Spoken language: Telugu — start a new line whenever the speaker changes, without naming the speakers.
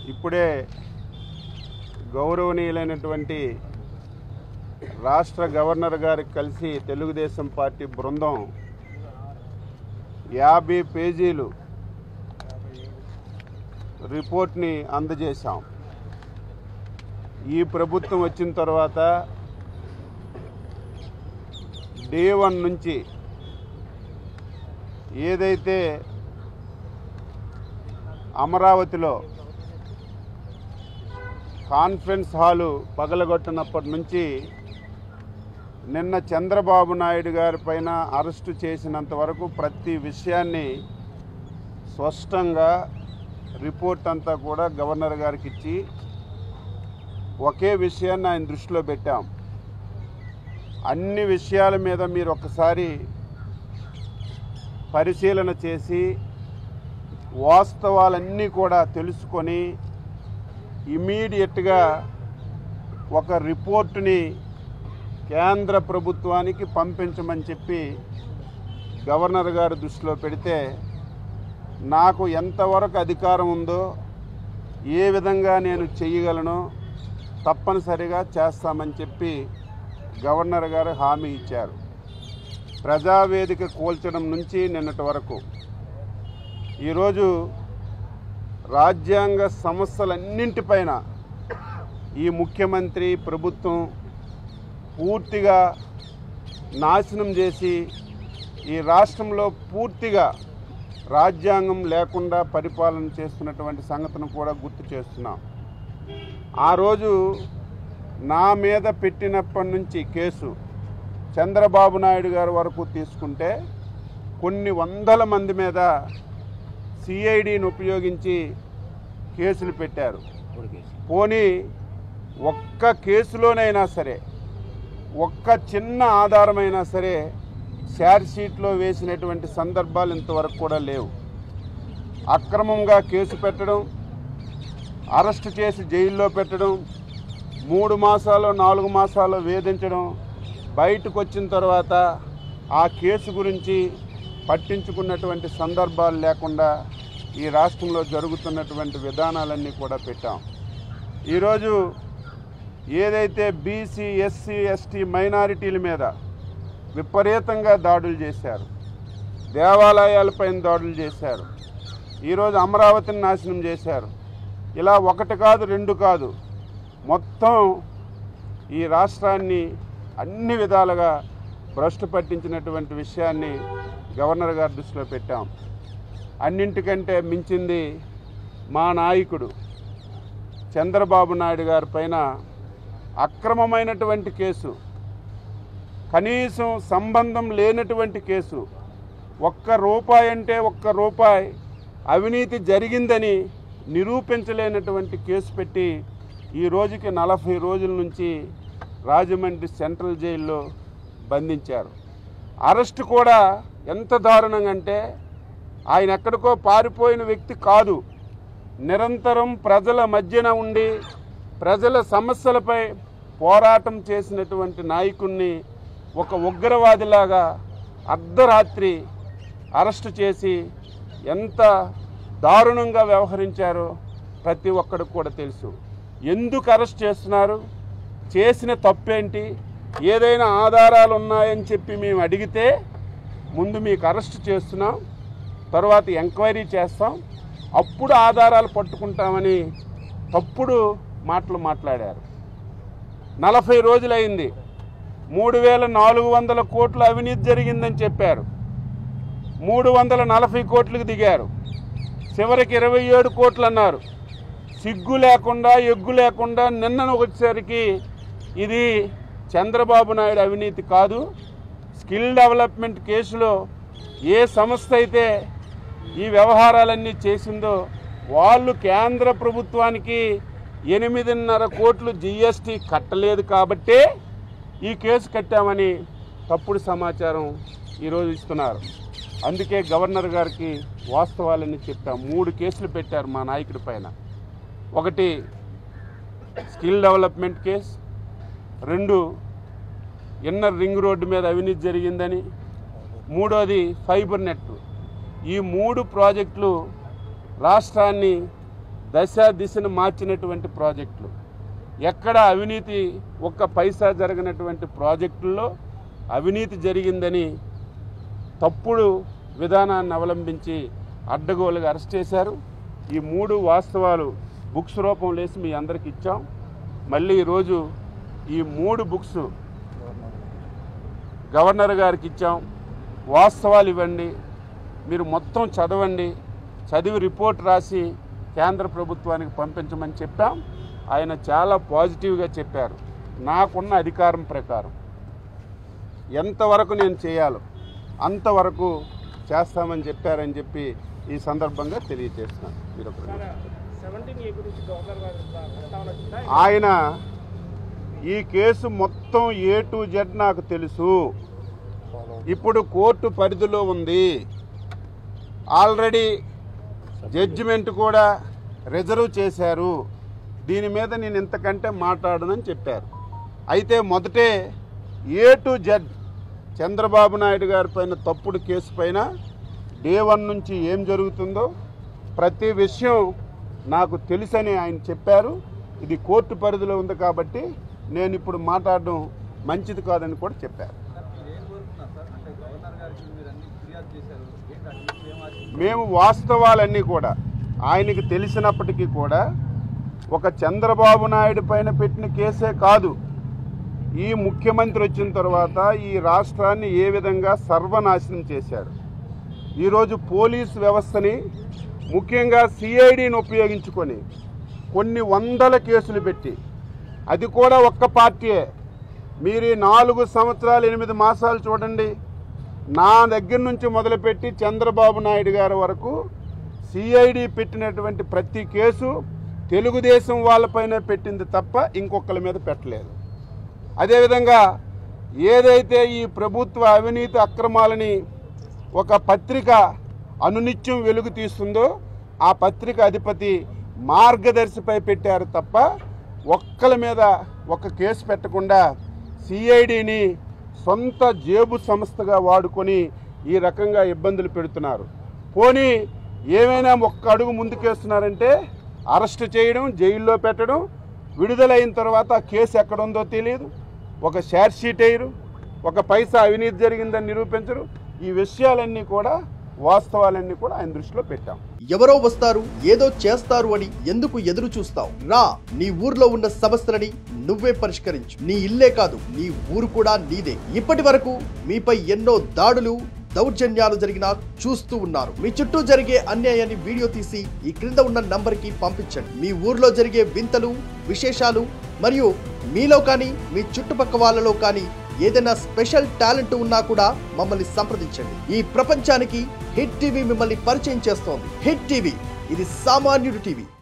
ఇప్పుడే గౌరవనీయులైనటువంటి రాష్ట్ర గవర్నర్ గారికి కలిసి తెలుగుదేశం పార్టీ బృందం యాభై పేజీలు రిపోర్ట్ని అందజేశాం ఈ ప్రభుత్వం వచ్చిన తర్వాత డే వన్ నుంచి ఏదైతే అమరావతిలో కాన్ఫరెన్స్ హాలు పగలగొట్టినప్పటి నుంచి నిన్న చంద్రబాబు నాయుడు గారి పైన అరెస్టు చేసినంత వరకు ప్రతి విషయాన్ని స్పష్టంగా రిపోర్ట్ అంతా కూడా గవర్నర్ గారికి ఇచ్చి ఒకే విషయాన్ని ఆయన దృష్టిలో పెట్టాం అన్ని విషయాల మీద మీరు ఒకసారి పరిశీలన చేసి వాస్తవాలన్నీ కూడా తెలుసుకొని ఇమీడియట్గా ఒక రిపోర్టుని కేంద్ర ప్రభుత్వానికి పంపించమని చెప్పి గవర్నర్ గారి దృష్టిలో పెడితే నాకు ఎంతవరకు అధికారం ఉందో ఏ విధంగా నేను చేయగలను తప్పనిసరిగా చేస్తామని చెప్పి గవర్నర్ గారు హామీ ఇచ్చారు ప్రజావేదిక కూల్చడం నుంచి నిన్నటి వరకు ఈరోజు రాజ్యాంగ సమస్యలన్నింటిపైన ఈ ముఖ్యమంత్రి ప్రభుత్వం పూర్తిగా నాశనం చేసి ఈ రాష్ట్రంలో పూర్తిగా రాజ్యాంగం లేకుండా పరిపాలన చేస్తున్నటువంటి సంగతిని కూడా గుర్తు చేస్తున్నాం ఆ రోజు నా మీద పెట్టినప్పటి నుంచి కేసు చంద్రబాబు నాయుడు గారి వరకు తీసుకుంటే కొన్ని వందల మంది మీద సిఐడిని ఉపయోగించి కేసులు పెట్టారు పోనీ ఒక్క కేసులోనైనా సరే ఒక్క చిన్న ఆధారమైనా సరే షార్ట్ షీట్లో వేసినటువంటి సందర్భాలు ఇంతవరకు కూడా లేవు అక్రమంగా కేసు పెట్టడం అరెస్ట్ చేసి జైల్లో పెట్టడం మూడు మాసాలు నాలుగు మాసాలు వేధించడం బయటకు వచ్చిన తర్వాత ఆ కేసు గురించి పట్టించుకున్నటువంటి సందర్భాలు లేకుండా ఈ రాష్ట్రంలో జరుగుతున్నటువంటి విధానాలన్నీ కూడా పెట్టాం ఈరోజు ఏదైతే బీసీ ఎస్సీ ఎస్టీ మైనారిటీల మీద విపరీతంగా దాడులు చేశారు దేవాలయాలపైన దాడులు చేశారు ఈరోజు అమరావతిని నాశనం చేశారు ఇలా ఒకటి కాదు రెండు కాదు మొత్తం ఈ రాష్ట్రాన్ని అన్ని విధాలుగా భ్రష్టు పట్టించినటువంటి విషయాన్ని గవర్నర్ గారి దృష్టిలో పెట్టాం అన్నింటికంటే మించింది మా నాయకుడు చంద్రబాబు నాయుడు గారి పైన అక్రమమైనటువంటి కేసు కనీసం సంబంధం లేనటువంటి కేసు ఒక్క రూపాయి అంటే ఒక్క రూపాయి అవినీతి జరిగిందని నిరూపించలేనటువంటి కేసు పెట్టి ఈ రోజుకి నలభై రోజుల నుంచి రాజమండ్రి సెంట్రల్ జైల్లో బంధించారు అరెస్ట్ కూడా ఎంత దారుణంగా అంటే ఆయన ఎక్కడికో పారిపోయిన వ్యక్తి కాదు నిరంతరం ప్రజల మధ్యన ఉండి ప్రజల సమస్యలపై పోరాటం చేసినటువంటి నాయకుణ్ణి ఒక ఉగ్రవాదిలాగా అర్ధరాత్రి అరెస్టు చేసి ఎంత దారుణంగా వ్యవహరించారో ప్రతి ఒక్కడికి కూడా తెలుసు ఎందుకు అరెస్ట్ చేస్తున్నారు చేసిన తప్పేంటి ఏదైనా ఆధారాలు ఉన్నాయని చెప్పి మేము అడిగితే ముందు మీకు అరెస్ట్ చేస్తున్నాం తర్వాత ఎంక్వైరీ చేస్తాం అప్పుడు ఆధారాలు పట్టుకుంటామని తప్పుడు మాటలు మాట్లాడారు నలభై రోజులైంది మూడు వేల నాలుగు వందల కోట్ల అవినీతి జరిగిందని చెప్పారు మూడు వందల నలభై కోట్లకు దిగారు చివరికి ఇరవై ఏడు కోట్లు అన్నారు సిగ్గు లేకుండా ఎగ్గు లేకుండా నిన్న వచ్చేసరికి ఇది చంద్రబాబు నాయుడు అవినీతి కాదు స్కిల్ డెవలప్మెంట్ కేసులో ఏ సంస్థ అయితే ఈ వ్యవహారాలన్నీ చేసిందో వాళ్ళు కేంద్ర ప్రభుత్వానికి ఎనిమిదిన్నర కోట్లు జిఎస్టీ కట్టలేదు కాబట్టే ఈ కేసు కట్టామని తప్పుడు సమాచారం ఈరోజు ఇస్తున్నారు అందుకే గవర్నర్ గారికి వాస్తవాలన్నీ చెప్పాం మూడు కేసులు పెట్టారు మా నాయకుడి పైన ఒకటి స్కిల్ డెవలప్మెంట్ కేసు రెండు ఇన్నర్ రింగ్ రోడ్డు మీద అవినీతి జరిగిందని మూడోది ఫైబర్ నెట్ ఈ మూడు ప్రాజెక్టులు రాష్ట్రాన్ని దశ దిశను మార్చినటువంటి ప్రాజెక్టులు ఎక్కడ అవినీతి ఒక్క పైసా జరగనటువంటి ప్రాజెక్టుల్లో అవినీతి జరిగిందని తప్పుడు విధానాన్ని అవలంబించి అడ్డగోలుగా అరెస్ట్ చేశారు ఈ మూడు వాస్తవాలు బుక్స్ రూపంలో వేసి మీ అందరికి ఇచ్చాం మళ్ళీ ఈరోజు ఈ మూడు బుక్స్ గవర్నర్ గారికి ఇచ్చాం వాస్తవాలు ఇవ్వండి మీరు మొత్తం చదవండి చదివి రిపోర్ట్ రాసి కేంద్ర ప్రభుత్వానికి పంపించమని చెప్పాం ఆయన చాలా పాజిటివ్గా చెప్పారు నాకున్న అధికారం ప్రకారం ఎంతవరకు నేను చేయాలో అంతవరకు చేస్తామని చెప్పారని చెప్పి ఈ సందర్భంగా తెలియజేస్తున్నాను మీరు ఒక నిమిషం.
సెవెంటీన్ ఏ గురించి గవర్నర్ గారు ప్రస్తావన వచ్చిందా
ఆయన ఈ కేసు మొత్తం ఏ టు జెడ్ నాకు తెలుసు ఇప్పుడు కోర్టు పరిధిలో ఉంది ఆల్రెడీ జడ్జిమెంట్ కూడా రిజర్వ్ చేశారు దీని మీద నేను ఇంతకంటే మాట్లాడనని చెప్పారు అయితే మొదటే A to Z Chandrababu Naidu garu పైన తప్పుడు కేసు పైన డే వన్ నుంచి ఏం జరుగుతుందో ప్రతి విషయం నాకు తెలుసని ఆయన చెప్పారు ఇది కోర్టు పరిధిలో ఉంది కాబట్టి నేను ఇప్పుడు మాట్లాడడం మంచిది కాదని కూడా చెప్పారు
మీరేం కోరుతున్నారు సార్ అంటే గవర్నర్ గారికి మీరు అన్ని ఫిర్యాదు చేశారు ఏంటి అటు నుంచి ఏం ఆశిస్తున్నారు?
మేము వాస్తవాలన్నీ కూడా ఆయనకి తెలిసినప్పటికీ కూడా ఒక చంద్రబాబు నాయుడు పైన పెట్టిన కేసే కాదు ఈ ముఖ్యమంత్రి వచ్చిన తర్వాత ఈ రాష్ట్రాన్ని ఏ విధంగా సర్వనాశనం చేశాడు ఈరోజు పోలీస్ వ్యవస్థని ముఖ్యంగా సిఐడిని ఉపయోగించుకొని కొన్ని వందల కేసులు పెట్టి అది కూడా ఒక్క పార్టీయే మీరు ఈ నాలుగు సంవత్సరాలు ఎనిమిది మాసాలు చూడండి నా దగ్గర నుంచి మొదలుపెట్టి చంద్రబాబు నాయుడు గారి వరకు సిఐడి పెట్టినటువంటి ప్రతి కేసు తెలుగుదేశం వాళ్ళపైనే పెట్టింది తప్ప ఇంకొకరి మీద పెట్టలేదు అదేవిధంగా ఏదైతే ఈ ప్రభుత్వ అవినీతి అక్రమాలని ఒక పత్రిక అనునిత్యం వెలుగు తీస్తుందో ఆ పత్రిక అధిపతి మార్గదర్శిపై పెట్టారు తప్ప ఒక్కల మీద ఒక కేసు పెట్టకుండా సిఐడిని సొంత జేబు సంస్థగా వాడుకొని ఈ రకంగా ఇబ్బందులు పెడుతున్నారు పోనీ ఏమైనా ఒక్క అడుగు ముందుకేస్తున్నారంటే అరెస్ట్ చేయడం జైల్లో పెట్టడం విడుదలైన తర్వాత ఆ కేసు ఎక్కడ ఉందో తెలియదు ఒక షేర్ షీట్ వేయరు ఒక పైసా అవినీతి జరిగిందని నిరూపించరు ఈ విషయాలన్నీ కూడా వాస్తవాలన్నీ కూడా ఆయన దృష్టిలో పెట్టాం
ఎవరో వస్తారు ఏదో చేస్తారు అని ఎందుకు ఎదురు చూస్తావు రా నీ ఊర్లో ఉన్న సమస్యలని నువ్వే పరిష్కరించు నీ ఇల్లే కాదు నీ ఊరు కూడా నీదే ఇప్పటి వరకు మీపై ఎన్నో దాడులు దౌర్జన్యాలు జరిగినా చూస్తూ ఉన్నారు మీ చుట్టూ జరిగే అన్యాయాన్ని వీడియో తీసి ఈ క్రింద ఉన్న నంబర్ కి పంపించండి మీ ఊర్లో జరిగే వింతలు విశేషాలు మరియు మీలో కానీ మీ చుట్టుపక్క వాళ్ళలో కానీ ఏదైనా స్పెషల్ టాలెంట్ ఉన్నా కూడా మమ్మల్ని సంప్రదించండి ఈ ప్రపంచానికి హిట్ టీవీ మిమ్మల్ని పరిచయం చేస్తోంది హిట్ టీవీ ఇది సామాన్యుడి టీవీ